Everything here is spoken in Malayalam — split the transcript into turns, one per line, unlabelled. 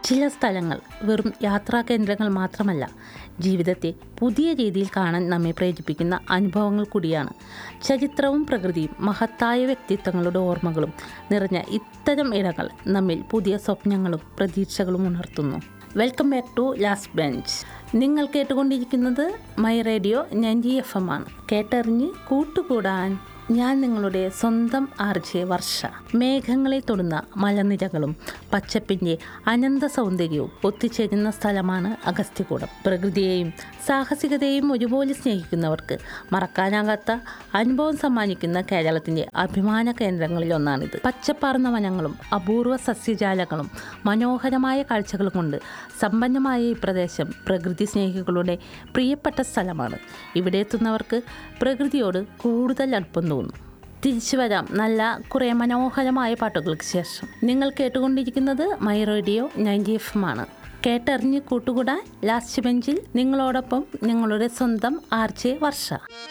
ചില സ്ഥലങ്ങൾ വെറും യാത്രാ കേന്ദ്രങ്ങൾ മാത്രമല്ല ജീവിതത്തെ പുതിയ രീതിയിൽ കാണാൻ നമ്മെ പ്രേരിപ്പിക്കുന്ന അനുഭവങ്ങൾ കൂടിയാണ് ചരിത്രവും പ്രകൃതിയും മഹത്തായ വ്യക്തിത്വങ്ങളുടെ ഓർമ്മകളും നിറഞ്ഞ ഇത്തരം ഇടങ്ങൾ നമ്മിൽ പുതിയ സ്വപ്നങ്ങളും പ്രതീക്ഷകളും ഉണർത്തുന്നു welcome back to last bench നിങ്ങൾ കേട്ടുകൊണ്ടിരിക്കുന്നത് my radio ninety F M ആണ് കേട്ടറിഞ്ഞ് കൂട്ടുകൂടാൻ ഞാൻ നിങ്ങളുടെ സ്വന്തം ആർജെ വർഷ മേഘങ്ങളെ തൊടുന്ന മലനിരകളും പച്ചപ്പിൻ്റെ അനന്ത സൗന്ദര്യവും ഒത്തുചേരുന്ന സ്ഥലമാണ് അഗസ്ത്യകൂടം പ്രകൃതിയെയും സാഹസികതയെയും ഒരുപോലെ സ്നേഹിക്കുന്നവർക്ക് മറക്കാനാകാത്ത അനുഭവം സമ്മാനിക്കുന്ന കേരളത്തിൻ്റെ അഭിമാന കേന്ദ്രങ്ങളിൽ ഒന്നാണിത് പച്ചപ്പാർന്ന വനങ്ങളും അപൂർവ സസ്യജാലങ്ങളും മനോഹരമായ കാഴ്ചകളും കൊണ്ട് സമ്പന്നമായ ഈ പ്രദേശം പ്രകൃതി സ്നേഹികളുടെ പ്രിയപ്പെട്ട സ്ഥലമാണ് ഇവിടെ എത്തുന്നവർക്ക് പ്രകൃതിയോട് കൂടുതൽ അടുപ്പം തോന്നും തിരിച്ചു വരാം നല്ല കുറേ മനോഹരമായ പാട്ടുകൾക്ക് ശേഷം നിങ്ങൾ കേട്ടുകൊണ്ടിരിക്കുന്നത് my radio ninety F M ആണ് കേട്ടറിഞ്ഞ് കൂട്ടുകൂടാൻ ലാസ്റ്റ് ബെഞ്ചിൽ നിങ്ങളോടൊപ്പം നിങ്ങളുടെ സ്വന്തം ആർ ജെ വർഷ